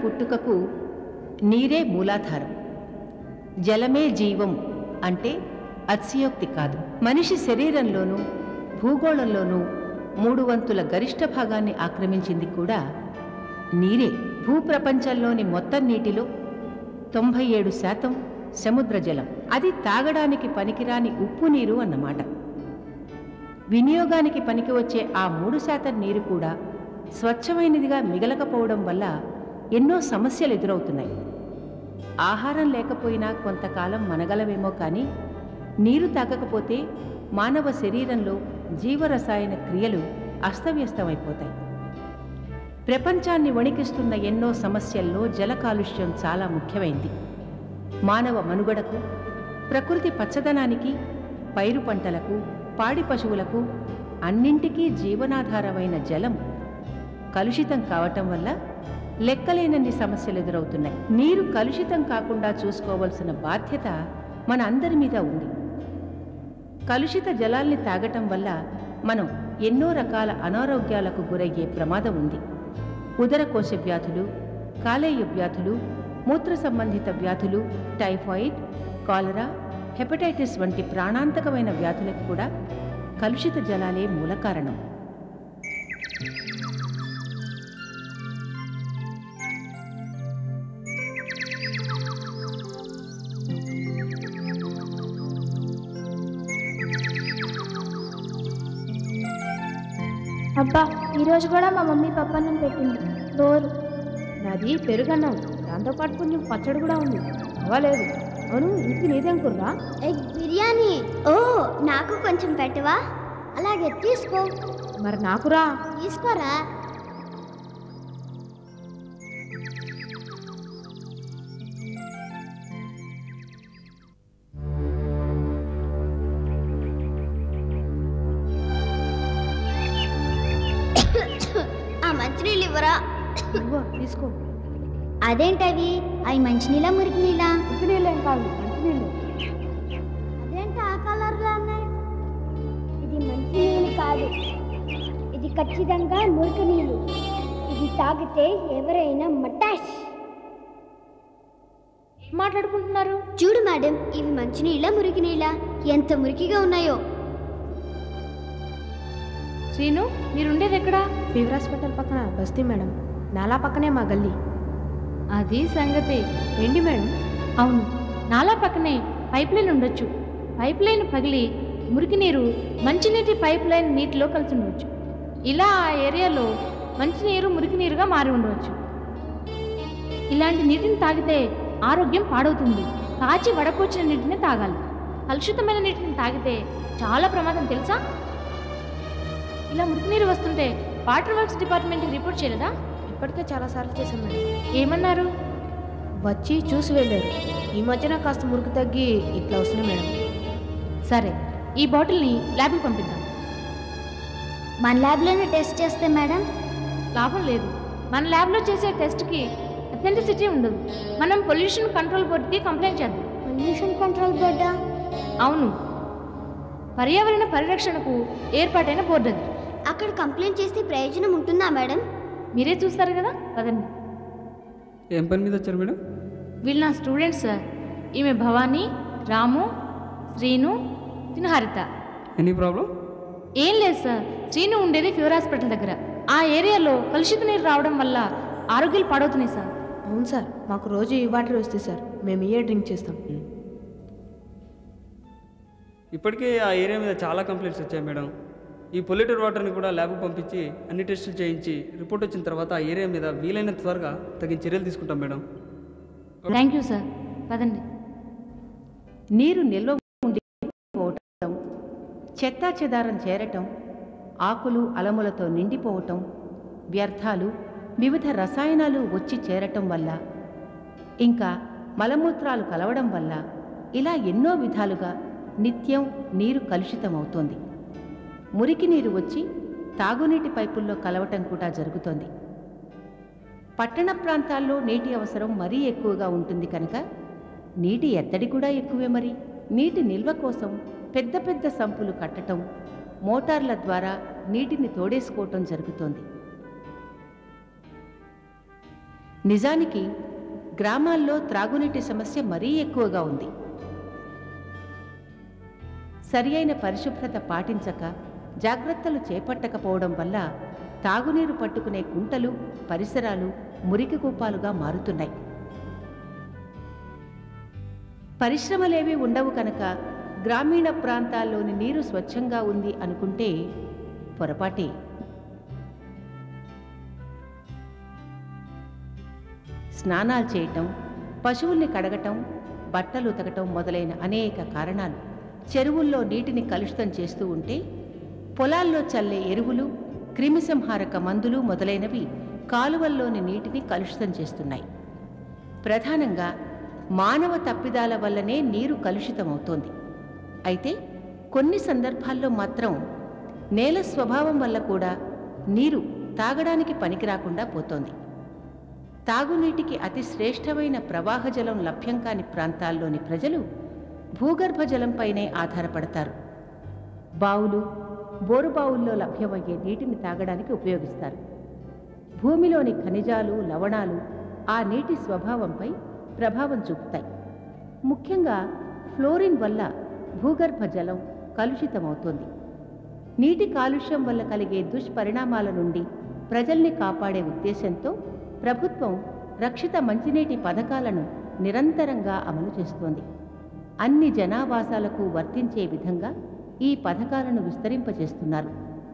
పుట్టుకకు నీరే మూలాధారం జలమే జీవం అంటే అతిశయోక్తి కాదు మనిషి శరీరంలోనూ భూగోళంలోనూ మూడు వంతుల గరిష్ట భాగాన్ని ఆక్రమించింది కూడా నీరే భూప్రపంచంలోని మొత్తం నీటిలో తొంభై ఏడు శాతం సముద్ర జలం అది తాగడానికి పనికిరాని ఉప్పు నీరు అన్నమాట వినియోగానికి పనికి వచ్చే ఆ మూడు శాతం నీరు కూడా స్వచ్ఛమైనదిగా మిగలకపోవడం వల్ల ఎన్నో సమస్యలు ఎదురవుతున్నాయి ఆహారం లేకపోయినా కొంతకాలం మనగలవేమో కానీ నీరు తాగకపోతే మానవ శరీరంలో జీవరసాయన క్రియలు అస్తవ్యస్తమైపోతాయి ప్రపంచాన్ని వణికిస్తున్న ఎన్నో సమస్యల్లో జల కాలుష్యం చాలా ముఖ్యమైంది మానవ మనుగడకు ప్రకృతి పచ్చదనానికి పైరు పంటలకు పాడి పశువులకు అన్నింటికీ జీవనాధారమైన జలం కలుషితం కావటం వల్ల లెక్కలేనన్ని సమస్యలు ఎదురవుతున్నాయి నీరు కలుషితం కాకుండా చూసుకోవాల్సిన బాధ్యత మన అందరి మీద ఉంది కలుషిత జలాల్ని తాగటం వల్ల మనం ఎన్నో రకాల అనారోగ్యాలకు గురయ్యే ప్రమాదం ఉంది ఉదరకోశ వ్యాధులు కాలేయ వ్యాధులు మూత్ర సంబంధిత వ్యాధులు టైఫాయిడ్ కాలరా హెపటైటిస్ వంటి ప్రాణాంతకమైన వ్యాధులకు కూడా కలుషిత జలాలే మూల కారణం అబ్బా ఈరోజు కూడా మా మమ్మీ పప్పన్నం పెట్టింది బోరు నాది పెరుగన్నం దాంతోపాటు కొంచెం పచ్చడి కూడా ఉంది పర్వాలేదు అవును ఇంటికి నీదేం కుర్రా ఎగ్ బిర్యానీ ఓ నాకు కొంచెం పెట్టవా అలాగే తీసుకో మరి నాకురా తీసుకోరా ఆ మంచినీళ్ళు ఇవ్వరా ఇవ్వ తీసుకో అదేంటవి అవి మంచినీళ్ళ మురికి నీళ్ళ ఇంటి నీళ్ళేం కాదు మంచినీళ్ళు అదేంటి ఆ కలర్లో ఉన్నాయి ఇది మంచి నీళ్ళు కాదు ఇది ఖచ్చితంగా మురికి నీళ్ళు ఇది తాగితే ఎవరైనా మటాష్ ఏం మాట్లాడుకుంటున్నారు చూడు మేడం ఇవి మంచి నీళ్ళ మురికి నీళ్ళ ఎంత మురికిగా ఉన్నాయో శ్రీను మీరుండేది ఎక్కడా ఫీవర్ హాస్పిటల్ పక్కన బస్తీ మేడం నాలా పక్కనే మా గల్లీ అది సంగతి ఏంటి మేడం అవును నాలా పక్కనే పైప్ లైన్ ఉండొచ్చు పైప్ లైన్ పగిలి మురికి నీరు మంచినీటి పైప్ లైన్ నీటిలో కలిసి ఉండవచ్చు ఇలా ఆ ఏరియాలో మంచినీరు మురికి నీరుగా మారి ఉండవచ్చు ఇలాంటి నీటిని తాగితే ఆరోగ్యం పాడవుతుంది కాచి వడపోచిన నీటిని తాగాలి కలుషితమైన నీటిని తాగితే చాలా ప్రమాదం తెలుసా ఇలా మురికి నీరు వస్తుంటే వాటర్ వర్క్స్ డిపార్ట్మెంట్కి రిపోర్ట్ చేయలేదా ఇప్పటికే చాలాసార్లు చేశాం మేడం ఏమన్నారు వచ్చి చూసి వెళ్ళారు ఈ మధ్యన కాస్త మురికి తగ్గి ఇట్లా వస్తున్నాయి మేడం సరే ఈ బాటిల్ని ల్యాబ్కి పంపిద్దాం మన ల్యాబ్లోనే టెస్ట్ చేస్తే మేడం లాభం లేదు మన ల్యాబ్లో చేసే టెస్ట్కి అథెంటిసిటీ ఉండదు మనం పొల్యూషన్ కంట్రోల్ బోర్డుకి కంప్లైంట్ చేద్దాం పొల్యూషన్ కంట్రోల్ బోర్డా అవును పర్యావరణ పరిరక్షణకు ఏర్పాటైన బోర్డు అది అక్కడ కంప్లైంట్ చేస్తే ప్రయోజనం ఉంటుందా మేడం మీరే చూస్తారు కదా పదండి ఏం పని మీద వచ్చారు మేడం వీళ్ళు నా స్టూడెంట్స్ సార్ ఈమె భవానీ రాము శ్రీను తిను హరిత ఎనీ ప్రాబ్లం ఏం లేదు సార్ శ్రీను ఉండేది ఫీవర్ హాస్పిటల్ దగ్గర ఆ ఏరియాలో కలుషిత నీరు రావడం వల్ల ఆరోగ్యాలు పాడవుతున్నాయి సార్ అవును సార్ మాకు రోజు ఈ వాటర్ వస్తాయి సార్ మేము ఇయే డ్రింక్ చేస్తాం ఇప్పటికే ఆ ఏరియా మీద చాలా కంప్లైంట్స్ వచ్చాయి మేడం ఈ పొల్యూటెడ్ వాటర్ని కూడా ల్యాబ్కి పంపించి అన్ని టెస్టులు చేయించి రిపోర్ట్ వచ్చిన తర్వాత ఆ ఏరియా మీద వీలైనంత త్వరగా తగిన చర్యలు తీసుకుంటాం మేడం థ్యాంక్ యూ సార్ పదండి నీరు నిల్వ ఉండిపోవటం చెత్తా చెదారం చేరటం ఆకులు అలములతో నిండిపోవటం వ్యర్థాలు వివిధ రసాయనాలు వచ్చి చేరటం వల్ల ఇంకా మలమూత్రాలు కలవడం వల్ల ఇలా ఎన్నో విధాలుగా నిత్యం నీరు కలుషితమవుతోంది మురికి నీరు వచ్చి తాగునీటి పైపుల్లో కలవటం కూడా జరుగుతోంది పట్టణ ప్రాంతాల్లో నీటి అవసరం మరీ ఎక్కువగా ఉంటుంది కనుక నీటి ఎద్దడి కూడా ఎక్కువే మరి నీటి నిల్వ కోసం పెద్ద పెద్ద సంపులు కట్టటం మోటార్ల ద్వారా నీటిని తోడేసుకోవటం జరుగుతోంది నిజానికి గ్రామాల్లో త్రాగునీటి సమస్య మరీ ఎక్కువగా ఉంది సరి అయిన పరిశుభ్రత పాటించక జాగ్రత్తలు చేపట్టకపోవడం వల్ల తాగునీరు పట్టుకునే కుంటలు పరిసరాలు మురికి కూపాలుగా మారుతున్నాయి పరిశ్రమలేవీ ఉండవు కనుక గ్రామీణ ప్రాంతాల్లోని నీరు స్వచ్ఛంగా ఉంది అనుకుంటే పొరపాటే స్నానాలు చేయటం పశువుల్ని కడగటం బట్టలు ఉతకటం మొదలైన అనేక కారణాలు చెరువుల్లో నీటిని కలుషితం చేస్తూ ఉంటే పొలాల్లో చల్లే ఎరువులు క్రిమిసంహారక మందులు మొదలైనవి కాలువల్లోని నీటిని కలుషితం చేస్తున్నాయి ప్రధానంగా మానవ తప్పిదాల వల్లనే నీరు కలుషితమవుతోంది అయితే కొన్ని సందర్భాల్లో మాత్రం నేల స్వభావం వల్ల కూడా నీరు తాగడానికి పనికిరాకుండా పోతోంది తాగునీటికి అతి శ్రేష్టమైన ప్రవాహ జలం లభ్యం కాని ప్రాంతాల్లోని ప్రజలు భూగర్భ జలంపైనే ఆధారపడతారు బావులు బోరుబావుల్లో లభ్యమయ్యే నీటిని తాగడానికి ఉపయోగిస్తారు భూమిలోని ఖనిజాలు లవణాలు ఆ నీటి స్వభావంపై ప్రభావం చూపుతాయి ముఖ్యంగా ఫ్లోరిన్ వల్ల భూగర్భ జలం కలుషితమవుతోంది నీటి కాలుష్యం వల్ల కలిగే దుష్పరిణామాల నుండి ప్రజల్ని కాపాడే ఉద్దేశంతో ప్రభుత్వం రక్షిత మంచినీటి పథకాలను నిరంతరంగా అమలు చేస్తోంది అన్ని జనావాసాలకు వర్తించే విధంగా ఈ పథకాలను విస్తరింపజేస్తున్నారు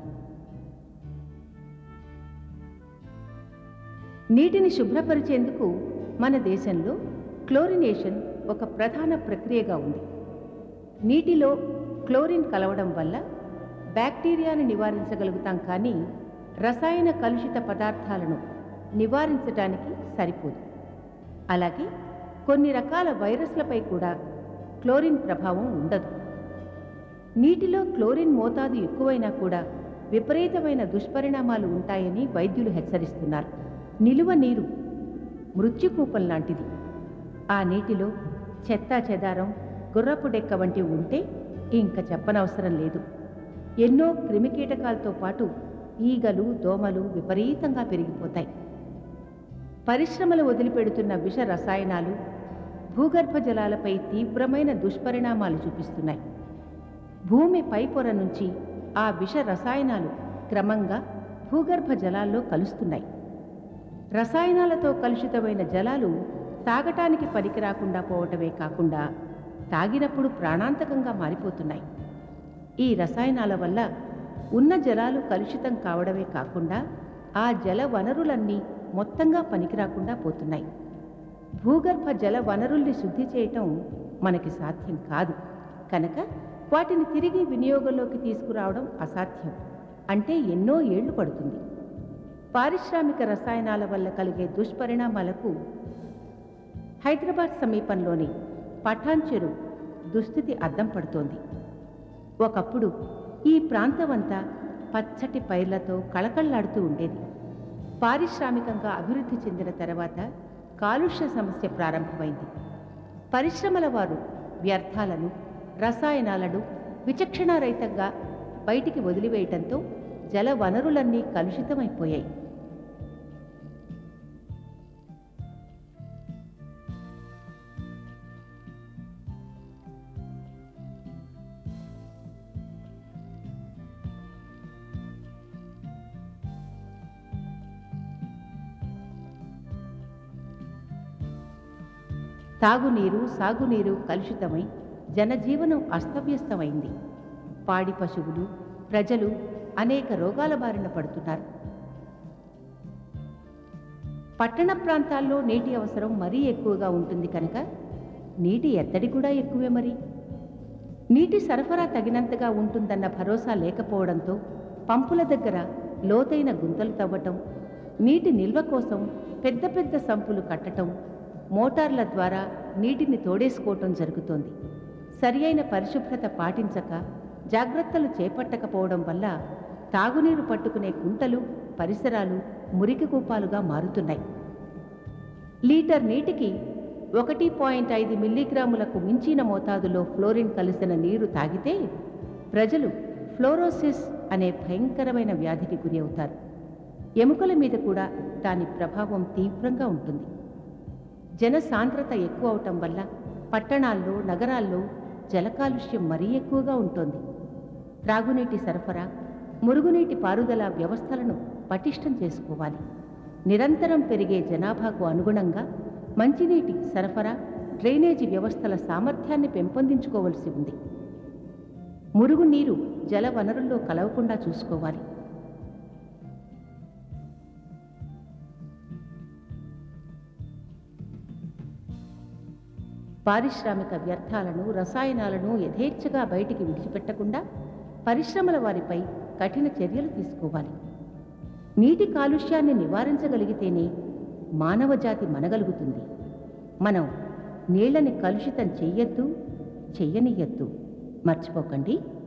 నీటిని శుభ్రపరిచేందుకు మన దేశంలో క్లోరినేషన్ ఒక ప్రధాన ప్రక్రియగా ఉంది నీటిలో క్లోరిన్ కలవడం వల్ల బ్యాక్టీరియాను నివారించగలుగుతాం కానీ రసాయన కలుషిత పదార్థాలను నివారించడానికి సరిపోదు అలాగే కొన్ని రకాల వైరస్లపై కూడా క్లోరిన్ ప్రభావం ఉండదు నీటిలో క్లోరిన్ మోతాదు ఎక్కువైనా కూడా విపరీతమైన దుష్పరిణామాలు ఉంటాయని వైద్యులు హెచ్చరిస్తున్నారు నిలువ నీరు మృత్యుకూపం లాంటిది ఆ నీటిలో చెత్తా చెదారం గుర్రపు డెక్క వంటివి ఉంటే ఇంక చెప్పనవసరం లేదు ఎన్నో క్రిమికీటకాలతో పాటు ఈగలు దోమలు విపరీతంగా పెరిగిపోతాయి పరిశ్రమలు వదిలిపెడుతున్న విష రసాయనాలు భూగర్భ జలాలపై తీవ్రమైన దుష్పరిణామాలు చూపిస్తున్నాయి భూమి పైపొర నుంచి ఆ విష రసాయనాలు క్రమంగా భూగర్భ జలాల్లో కలుస్తున్నాయి రసాయనాలతో కలుషితమైన జలాలు తాగటానికి పనికిరాకుండా పోవటమే కాకుండా తాగినప్పుడు ప్రాణాంతకంగా మారిపోతున్నాయి ఈ రసాయనాల వల్ల ఉన్న జలాలు కలుషితం కావడమే కాకుండా ఆ జల వనరులన్నీ మొత్తంగా పనికిరాకుండా పోతున్నాయి భూగర్భ జల వనరుల్ని శుద్ధి చేయటం మనకి సాధ్యం కాదు కనుక వాటిని తిరిగి వినియోగంలోకి తీసుకురావడం అసాధ్యం అంటే ఎన్నో ఏళ్లు పడుతుంది పారిశ్రామిక రసాయనాల వల్ల కలిగే దుష్పరిణామాలకు హైదరాబాద్ సమీపంలోని పఠాన్ చెరు దుస్థితి అద్దం పడుతోంది ఒకప్పుడు ఈ ప్రాంతమంతా పచ్చటి పైర్లతో కళకళ్లాడుతూ ఉండేది పారిశ్రామికంగా అభివృద్ధి చెందిన తర్వాత కాలుష్య సమస్య ప్రారంభమైంది పరిశ్రమల వారు వ్యర్థాలను రసాయనాలను విచక్షణారహితంగా బయటికి వదిలివేయటంతో జల వనరులన్నీ కలుషితమైపోయాయి తాగునీరు సాగునీరు కలుషితమై జనజీవనం అస్తవ్యస్తమైంది పాడి పశువులు ప్రజలు అనేక రోగాల బారిన పడుతున్నారు పట్టణ ప్రాంతాల్లో నీటి అవసరం మరీ ఎక్కువగా ఉంటుంది కనుక నీటి ఎత్తడి కూడా ఎక్కువే మరి నీటి సరఫరా తగినంతగా ఉంటుందన్న భరోసా లేకపోవడంతో పంపుల దగ్గర లోతైన గుంతలు తవ్వటం నీటి నిల్వ కోసం పెద్ద పెద్ద సంపులు కట్టటం మోటార్ల ద్వారా నీటిని తోడేసుకోవటం జరుగుతోంది సరియైన పరిశుభ్రత పాటించక జాగ్రత్తలు చేపట్టకపోవడం వల్ల తాగునీరు పట్టుకునే కుంటలు పరిసరాలు మురికి కూపాలుగా మారుతున్నాయి లీటర్ నీటికి ఒకటి పాయింట్ ఐదు మిల్లీగ్రాములకు మించిన మోతాదులో ఫ్లోరిన్ కలిసిన నీరు తాగితే ప్రజలు ఫ్లోరోసిస్ అనే భయంకరమైన వ్యాధికి గురి అవుతారు ఎముకల మీద కూడా దాని ప్రభావం తీవ్రంగా ఉంటుంది జన సాంద్రత ఎక్కువ అవటం వల్ల పట్టణాల్లో నగరాల్లో జల కాలుష్యం మరీ ఎక్కువగా ఉంటుంది త్రాగునీటి సరఫరా మురుగునీటి పారుదల వ్యవస్థలను పటిష్టం చేసుకోవాలి నిరంతరం పెరిగే జనాభాకు అనుగుణంగా మంచినీటి సరఫరా డ్రైనేజీ వ్యవస్థల సామర్థ్యాన్ని పెంపొందించుకోవలసి ఉంది మురుగునీరు జల వనరుల్లో కలవకుండా చూసుకోవాలి పారిశ్రామిక వ్యర్థాలను రసాయనాలను యథేచ్ఛగా బయటికి విడిచిపెట్టకుండా పరిశ్రమల వారిపై కఠిన చర్యలు తీసుకోవాలి నీటి కాలుష్యాన్ని నివారించగలిగితేనే మానవజాతి మనగలుగుతుంది మనం నీళ్ళని కలుషితం చెయ్యొద్దు చెయ్యనియద్దు మర్చిపోకండి